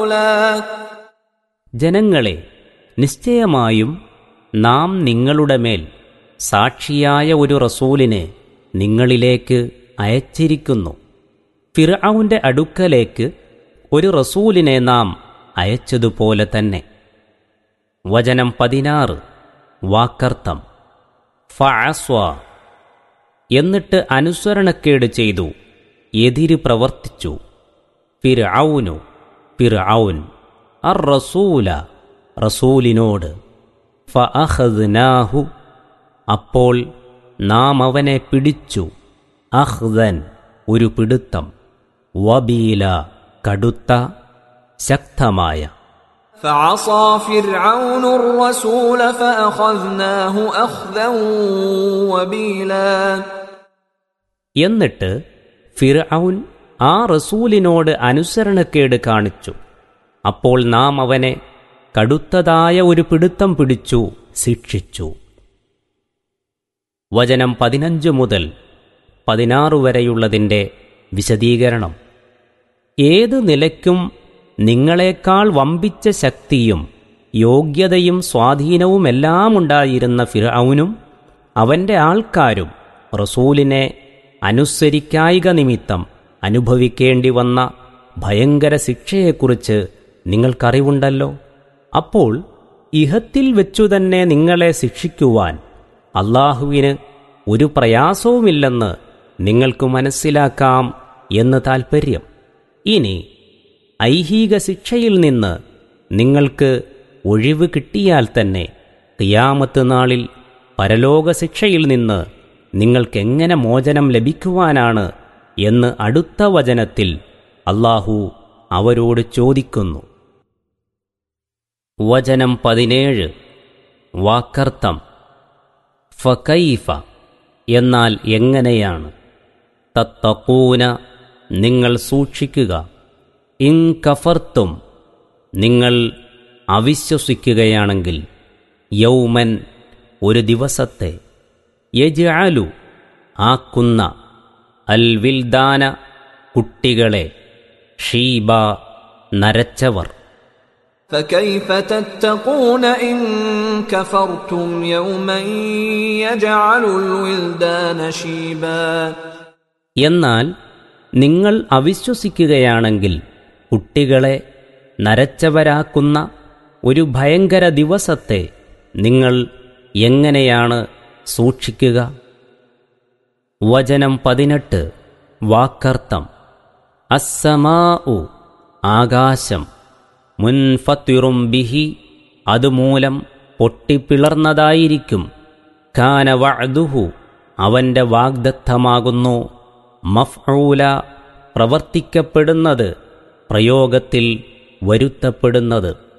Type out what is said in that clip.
ജനങ്ങളെ നിശ്ചയമായും നാം നിങ്ങളുടെ മേൽ സാക്ഷിയായ ഒരു റസൂലിനെ നിങ്ങളിലേക്ക് അയച്ചിരിക്കുന്നു ഫിർഔന്റെ അടുക്കലേക്ക് ഒരു റസൂലിനെ നാം അയച്ചതുപോലെ തന്നെ വചനം പതിനാറ് വാക്കർത്ഥം ഫഅസ്വ എന്നിട്ട് അനുസരണക്കേട് ചെയ്തു എതിര് പ്രവർത്തിച്ചു ഫിർഔനു ഫിർഔൻ അർ റസൂല റസൂലിനോട് ഫഅഖദ്നാഹു അപ്പോൾ നാം അവനെ പിടിച്ചു അഹ്ദൻ ഒരു പിടുത്തം വബീല കടുത്ത ശക്തമായ فعصى فرعون الرسول فأخذناه أخذا وبيلا എന്നിട്ട് ഫിർഔൻ ആ റസൂലിനോട് അനുസരണക്കേട് കാണിച്ചു അപ്പോൾ നാം അവനെ കടുത്തതായ ഒരു പിടുത്തം പിടിച്ചു ശിക്ഷിച്ചു വചനം പതിനഞ്ച് മുതൽ പതിനാറ് വരെയുള്ളതിൻ്റെ വിശദീകരണം ഏത് നിലയ്ക്കും നിങ്ങളെക്കാൾ വമ്പിച്ച ശക്തിയും യോഗ്യതയും സ്വാധീനവുമെല്ലാം ഉണ്ടായിരുന്ന ഫിർഔനും അവന്റെ ആൾക്കാരും റസൂലിനെ അനുസരിക്കായിക നിമിത്തം അനുഭവിക്കേണ്ടി വന്ന ഭയങ്കര ശിക്ഷയെക്കുറിച്ച് നിങ്ങൾക്കറിവുണ്ടല്ലോ അപ്പോൾ ഇഹത്തിൽ വെച്ചു തന്നെ നിങ്ങളെ ശിക്ഷിക്കുവാൻ അള്ളാഹുവിന് ഒരു പ്രയാസവുമില്ലെന്ന് നിങ്ങൾക്ക് മനസ്സിലാക്കാം എന്ന് താൽപ്പര്യം ഇനി ഐഹിക ശിക്ഷയിൽ നിന്ന് നിങ്ങൾക്ക് ഒഴിവ് കിട്ടിയാൽ തന്നെ ഖിയാമത്ത് നാളിൽ പരലോക ശിക്ഷയിൽ നിന്ന് നിങ്ങൾക്കെങ്ങനെ മോചനം ലഭിക്കുവാനാണ് എന്ന് അടുത്ത വചനത്തിൽ അള്ളാഹു അവരോട് ചോദിക്കുന്നു വചനം പതിനേഴ് വാക്കർത്ഥം ഫകൈഫ എന്നാൽ എങ്ങനെയാണ് തത്തക്കൂന നിങ്ങൾ സൂക്ഷിക്കുക ഇൻ കഫർത്തും നിങ്ങൾ അവിശ്വസിക്കുകയാണെങ്കിൽ യൗമൻ ഒരു ദിവസത്തെ യജാലു ആക്കുന്ന അൽ വിൽദാന കുട്ടികളെ ഷീബ നരച്ചവർ فكيف تتقون إن كفرتم يوما يجعل الولدان شيبا എന്നാൽ നിങ്ങൾ അവിശ്വസിക്കുകയാണെങ്കിൽ കുട്ടികളെ നരച്ചവരാക്കുന്ന ഒരു ഭയങ്കര ദിവസത്തെ നിങ്ങൾ എങ്ങനെയാണ് സൂക്ഷിക്കുക വചനം പതിനെട്ട് വാക്കർത്ഥം അസ്സമാ ഉ ആകാശം മുൻഫത്തിറും ബിഹി അതുമൂലം പൊട്ടിപ്പിളർന്നതായിരിക്കും കാന വഅദുഹു അവന്റെ വാഗ്ദത്തമാകുന്നു മഫ്ഊല പ്രവർത്തിക്കപ്പെടുന്നത് പ്രയോഗത്തിൽ വരുത്തപ്പെടുന്നത്